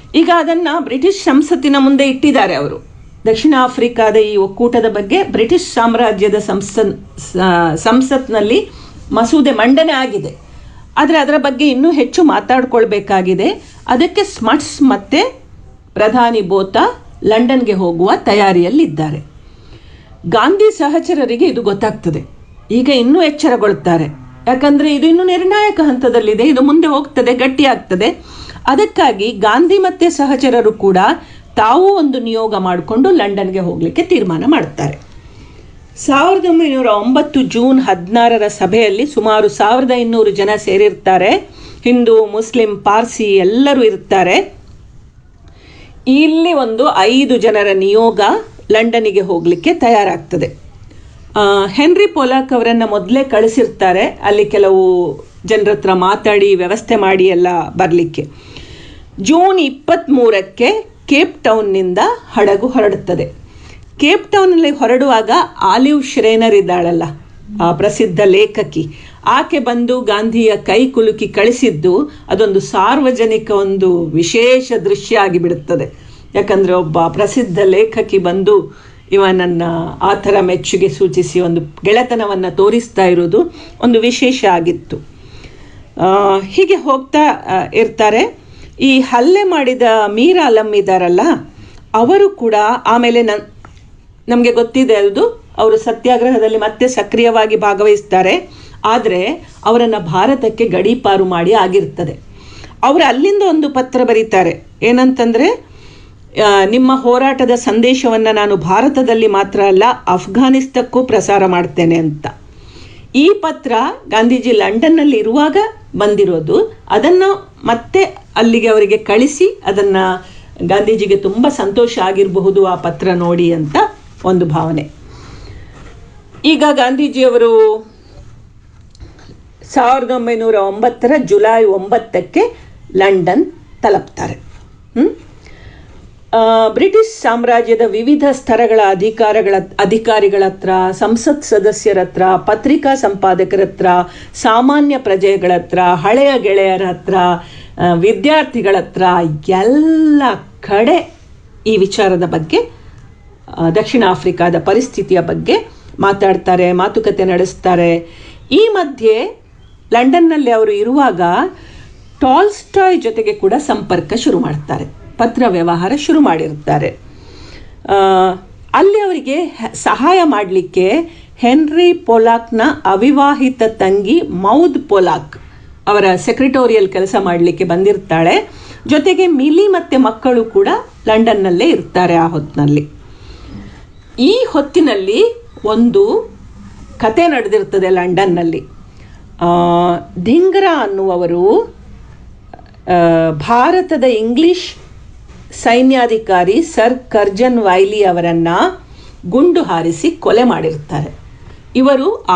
ಈಗ ಅದನ್ನು ಬ್ರಿಟಿಷ್ ಸಂಸತ್ತಿನ ಮುಂದೆ ಇಟ್ಟಿದ್ದಾರೆ ಅವರು ದಕ್ಷಿಣ ಆಫ್ರಿಕಾದ ಈ ಒಕ್ಕೂಟದ ಬಗ್ಗೆ ಬ್ರಿಟಿಷ್ ಸಾಮ್ರಾಜ್ಯದ ಸಂಸನ್ ಸ- ಸಂಸತ್ನಲ್ಲಿ ಮಸೂದೆ ಮಂಡನೆ ಆಗಿದೆ ಆದರೆ ಅದರ ಬಗ್ಗೆ ಇನ್ನೂ ಹೆಚ್ಚು ಮಾತಾಡ್ಕೊಳ್ಬೇಕಾಗಿದೆ ಅದಕ್ಕೆ ಸ್ಮಟ್ಸ್ ಮತ್ತೆ ಪ್ರಧಾನಿ ಬೋತಾ ಲಂಡನ್ಗೆ ಹೋಗುವ ತಯಾರಿಯಲ್ಲಿದ್ದಾರೆ ಗಾಂಧಿ ಸಹಚರರಿಗೆ ಇದು ಗೊತ್ತಾಗ್ತದೆ ಈಗ ಇನ್ನೂ ಎಚ್ಚರಗೊಳ್ತಾರೆ ಯಾಕಂದ್ರೆ ಇದು ಇನ್ನು ನಿರ್ಣಾಯಕ ಹಂತದಲ್ಲಿದೆ ಇದು ಮುಂದೆ ಹೋಗ್ತದೆ ಗಟ್ಟಿಯಾಗ್ತದೆ ಅದಕ್ಕಾಗಿ ಗಾಂಧಿ ಮತ್ತೆ ಸಹಚರರು ಕೂಡ ತಾವು ಒಂದು ನಿಯೋಗ ಮಾಡಿಕೊಂಡು ಲಂಡನ್ಗೆ ಹೋಗಲಿಕ್ಕೆ ತೀರ್ಮಾನ ಮಾಡ್ತಾರೆ ಸಾವಿರದ ಒಂಬೈನೂರ ಒಂಬತ್ತು ಜೂನ್ ಹದಿನಾರರ ಸಭೆಯಲ್ಲಿ ಸುಮಾರು ಸಾವಿರದ ಇನ್ನೂರು ಜನ ಸೇರಿರ್ತಾರೆ ಹಿಂದೂ ಮುಸ್ಲಿಂ ಪಾರ್ಸಿ ಎಲ್ಲರೂ ಇರ್ತಾರೆ ಇಲ್ಲಿ ಒಂದು ಐದು ಜನರ ನಿಯೋಗ ಲಂಡನ್ನಿಗೆ ಹೋಗಲಿಕ್ಕೆ ತಯಾರಾಗ್ತದೆ ಆ, ಹೆನ್ರಿ ಪೋಲಾಕ್ ಅವರನ್ನು ಮೊದಲೇ ಕಳಿಸಿರ್ತಾರೆ ಅಲ್ಲಿ ಕೆಲವು ಜನರ ಹತ್ರ ಮಾತಾಡಿ ವ್ಯವಸ್ಥೆ ಮಾಡಿ ಎಲ್ಲ ಬರಲಿಕ್ಕೆ ಜೂನ್ ಇಪ್ಪತ್ತ್ಮೂರಕ್ಕೆ ಕೇಪ್ ಟೌನ್ನಿಂದ ಹಡಗು ಹೊರಡುತ್ತದೆ ಕೇಪ್ ಟೌನಲ್ಲಿ ಹೊರಡುವಾಗ ಆಲಿವ್ ಶ್ರೇನರ್ ಇದ್ದಾಳಲ್ಲ ಆ ಪ್ರಸಿದ್ಧ ಲೇಖಕಿ ಆಕೆ ಬಂದು ಗಾಂಧಿಯ ಕೈ ಕುಲುಕಿ ಕಳಿಸಿದ್ದು ಅದೊಂದು ಸಾರ್ವಜನಿಕ ಒಂದು ವಿಶೇಷ ದೃಶ್ಯ ಆಗಿಬಿಡುತ್ತದೆ ಯಾಕಂದರೆ ಒಬ್ಬ ಪ್ರಸಿದ್ಧ ಲೇಖಕಿ ಬಂದು ಇವನನ್ನು ಆ ಥರ ಮೆಚ್ಚುಗೆ ಸೂಚಿಸಿ ಒಂದು ಗೆಳೆತನವನ್ನು ತೋರಿಸ್ತಾ ಇರೋದು ಒಂದು ವಿಶೇಷ ಆಗಿತ್ತು ಆ, ಹೀಗೆ ಹೋಗ್ತಾ ಆ, ಇರ್ತಾರೆ ಈ ಹಲ್ಲೆ ಮಾಡಿದ ಮೀರಾ ಅಲಂ ಇದ್ದಾರಲ್ಲ ಅವರು ಕೂಡ ಆಮೇಲೆ ನನ್ ನಮಗೆ ಗೊತ್ತಿದೆ ಅದು ಅವರು ಸತ್ಯಾಗ್ರಹದಲ್ಲಿ ಮತ್ತೆ ಸಕ್ರಿಯವಾಗಿ ಭಾಗವಹಿಸ್ತಾರೆ ಆದರೆ ಅವರನ್ನು ಭಾರತಕ್ಕೆ ಗಡೀಪಾರು ಮಾಡಿ ಆಗಿರ್ತದೆ ಅವರು ಅಲ್ಲಿಂದ ಒಂದು ಪತ್ರ ಬರೀತಾರೆ ಏನಂತಂದರೆ ಆ, ನಿಮ್ಮ ಹೋರಾಟದ ಸಂದೇಶವನ್ನು ನಾನು ಭಾರತದಲ್ಲಿ ಮಾತ್ರ ಅಲ್ಲ ಅಫ್ಘಾನಿಸ್ತಕ್ಕೂ ಪ್ರಸಾರ ಮಾಡ್ತೇನೆ ಅಂತ ಈ ಪತ್ರ ಗಾಂಧೀಜಿ ಲಂಡನ್ನಲ್ಲಿ ಇರುವಾಗ ಬಂದಿರೋದು ಅದನ್ನು ಮತ್ತೆ ಅಲ್ಲಿಗೆ ಅವರಿಗೆ ಕಳಿಸಿ ಅದನ್ನು ಗಾಂಧೀಜಿಗೆ ತುಂಬ ಸಂತೋಷ ಆಗಿರಬಹುದು ಆ ಪತ್ರ ನೋಡಿ ಅಂತ ಒಂದು ಭಾವನೆ ಈಗ ಗಾಂಧೀಜಿಯವರು ಸಾವಿರದ ಒಂಬೈನೂರ ಒಂಬತ್ತರ ಜುಲೈ ಒಂಬತ್ತಕ್ಕೆ ಲಂಡನ್ ತಲುಪ್ತಾರೆ ಹ್ಮ್? ಆ, ಬ್ರಿಟಿಷ್ ಸಾಮ್ರಾಜ್ಯದ ವಿವಿಧ ಸ್ತರಗಳ ಅಧಿಕಾರಗಳ ಅಧಿಕಾರಿಗಳ ಹತ್ರ ಸಂಸತ್ ಸದಸ್ಯರ ಹತ್ರ ಪತ್ರಿಕಾ ಸಂಪಾದಕರ ಹತ್ರ ಸಾಮಾನ್ಯ ಪ್ರಜೆಗಳ ಹತ್ರ ಹಳೆಯ ಗೆಳೆಯರ ಹತ್ರ ಆ, ವಿದ್ಯಾರ್ಥಿಗಳ ಹತ್ರ ಎಲ್ಲ ಕಡೆ ಈ ವಿಚಾರದ ಬಗ್ಗೆ ಆ, ದಕ್ಷಿಣ ಆಫ್ರಿಕಾದ ಪರಿಸ್ಥಿತಿಯ ಬಗ್ಗೆ ಮಾತಾಡ್ತಾರೆ ಮಾತುಕತೆ ನಡೆಸ್ತಾರೆ ಈ ಮಧ್ಯೆ ಲಂಡನ್ನಲ್ಲಿ ಅವರು ಇರುವಾಗ ಟಾಲ್ಸ್ಟಾಯ್ ಜೊತೆಗೆ ಕೂಡ ಸಂಪರ್ಕ ಶುರು ಮಾಡ್ತಾರೆ ಪತ್ರ ವ್ಯವಹಾರ ಶುರು ಮಾಡಿರ್ತಾರೆ ಆ, ಅಲ್ಲಿ ಅವರಿಗೆ ಹ- ಸಹಾಯ ಮಾಡಲಿಕ್ಕೆ ಹೆನ್ರಿ ಪೋಲಾಕ್ನ ಅವಿವಾಹಿತ ತಂಗಿ ಮೌದ್ ಪೋಲಾಕ್ ಅವರ ಸೆಕ್ರೆಟೋರಿಯಲ್ ಕೆಲಸ ಮಾಡಲಿಕ್ಕೆ ಬಂದಿರ್ತಾಳೆ ಜೊತೆಗೆ ಮಿಲಿ ಮತ್ತು ಮಕ್ಕಳು ಕೂಡ ಲಂಡನ್ನಲ್ಲೇ ಇರ್ತಾರೆ ಆ ಹೊತ್ತಿನಲ್ಲಿ ಈ ಹೊತ್ತಿನಲ್ಲಿ ಒಂದು ಕತೆ ನಡೆದಿರ್ತದೆ ಲಂಡನ್ನಲ್ಲಿ ಆ, ಧಿಂಗ್ರಾ ಅನ್ನುವರು ಆ, ಭಾರತದ ಇಂಗ್ಲಿಷ್ ಸೈನ್ಯಾಧಿಕಾರಿ ಸರ್ ಕರ್ಜನ್ ವೈಲಿ ಅವರನ್ನು ಗುಂಡು ಹಾರಿಸಿ ಕೊಲೆ ಮಾಡಿರ್ತಾರೆ ಇವರು ಆ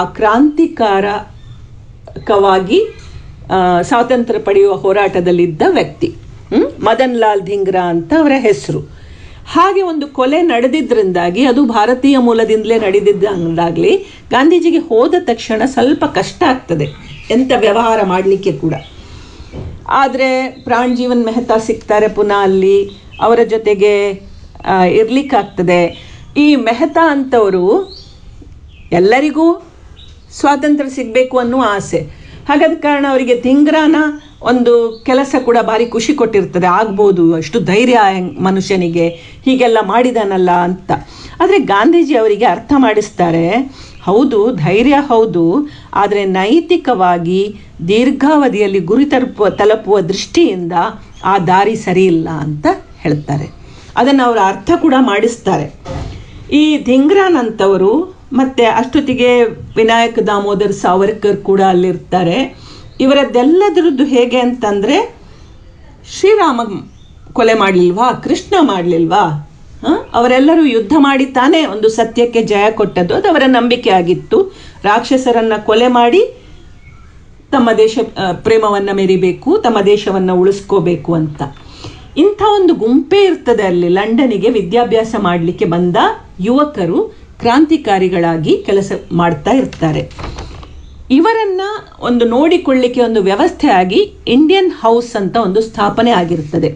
ಕ್ರಾಂತಿಕಾರಕವಾಗಿ ಆ, ಸ್ವಾತಂತ್ರ್ಯ ಪಡೆಯುವ ಹೋರಾಟದಲ್ಲಿದ್ದ ವ್ಯಕ್ತಿ ಹ್ಮ್? ಮದನ್ ಲಾಲ್ ಧಿಂಗ್ರಾ ಅಂತ ಅವರ ಹೆಸರು ಹಾಗೆ ಒಂದು ಕೊಲೆ ನಡೆದಿದ್ದರಿಂದಾಗಿ ಅದು ಭಾರತೀಯ ಮೂಲದಿಂದಲೇ ನಡೆದಿದ್ದಾಗಲಿ ಗಾಂಧೀಜಿಗೆ ಹೋದ ತಕ್ಷಣ ಸ್ವಲ್ಪ ಕಷ್ಟ ಆಗ್ತದೆ ಎಂಥ ವ್ಯವಹಾರ ಮಾಡಲಿಕ್ಕೆ ಕೂಡ ಆದರೆ ಪ್ರಾಣ್ ಜೀವನ್ ಮೆಹ್ತಾ ಸಿಗ್ತಾರೆ ಪುನಃ ಅಲ್ಲಿ ಅವರ ಜೊತೆಗೆ ಆ, ಇರ್ಲಿಕ್ಕಾಗ್ತದೆ ಈ ಮೆಹ್ತಾ ಅಂತವರು ಎಲ್ಲರಿಗೂ ಸ್ವಾತಂತ್ರ್ಯ ಸಿಗಬೇಕು ಅನ್ನೋ ಆಸೆ ಹಾಗಾದ ಕಾರಣ ಅವರಿಗೆ ತಿಂಗ್ರಾನ ಒಂದು ಕೆಲಸ ಕೂಡ ಭಾರಿ ಖುಷಿ ಕೊಟ್ಟಿರ್ತದೆ ಆಗ್ಬೋದು ಅಷ್ಟು ಧೈರ್ಯ ಹೆಂಗ್- ಮನುಷ್ಯನಿಗೆ ಹೀಗೆಲ್ಲ ಮಾಡಿದಾನಲ್ಲ ಅಂತ ಆದರೆ ಗಾಂಧೀಜಿ ಅವರಿಗೆ ಅರ್ಥ ಮಾಡಿಸ್ತಾರೆ ಹೌದು ಧೈರ್ಯ ಹೌದು ಆದರೆ ನೈತಿಕವಾಗಿ ದೀರ್ಘಾವಧಿಯಲ್ಲಿ ಗುರಿ ತಲುಪುವ ತಲುಪುವ ದೃಷ್ಟಿಯಿಂದ ಆ ದಾರಿ ಸರಿ ಇಲ್ಲ ಅಂತ ಹೇಳ್ತಾರೆ ಅದನ್ನು ಅವರ ಅರ್ಥ ಕೂಡ ಮಾಡಿಸ್ತಾರೆ ಈ ಧಿಂಗ್ರಾನ್ ಅಂತವರು ಮತ್ತೆ ಅಷ್ಟೊತ್ತಿಗೆ ವಿನಾಯಕ್ ದಾಮೋದರ್ ಸಾವರ್ಕರ್ ಕೂಡ ಅಲ್ಲಿರ್ತಾರೆ ಇವರದ್ದೆಲ್ಲದರದ್ದು ಹೇಗೆ ಅಂತಂದ್ರೆ ಶ್ರೀರಾಮ ಕೊಲೆ ಮಾಡಲಿಲ್ವಾ ಕೃಷ್ಣ ಮಾಡಲಿಲ್ವಾ ಅವರೆಲ್ಲರೂ ಯುದ್ಧ ಮಾಡಿ ತಾನೇ ಒಂದು ಸತ್ಯಕ್ಕೆ ಜಯ ಕೊಟ್ಟದ್ದು ಅದು ಅವರ ನಂಬಿಕೆ ಆಗಿತ್ತು ರಾಕ್ಷಸರನ್ನ ಕೊಲೆ ಮಾಡಿ ತಮ್ಮ ದೇಶ ಆ, ಪ್ರೇಮವನ್ನ ಮೆರಿಬೇಕು ತಮ್ಮ ದೇಶವನ್ನ ಉಳಿಸ್ಕೋಬೇಕು ಅಂತ ಇಂಥ ಒಂದು ಗುಂಪೇ ಇರ್ತದೆ ಅಲ್ಲಿ ಲಂಡನಿಗೆ ವಿದ್ಯಾಭ್ಯಾಸ ಮಾಡಲಿಕ್ಕೆ ಬಂದ ಯುವಕರು ಕ್ರಾಂತಿಕಾರಿಗಳಾಗಿ ಕೆಲಸ ಮಾಡ್ತಾ ಇರ್ತಾರೆ ಇವರನ್ನ ಒಂದು ನೋಡಿಕೊಳ್ಳಿಕ್ಕೆ ಒಂದು ವ್ಯವಸ್ಥೆ ಆಗಿ ಇಂಡಿಯನ್ ಹೌಸ್ ಅಂತ ಒಂದು ಸ್ಥಾಪನೆ ಆಗಿರ್ತದೆ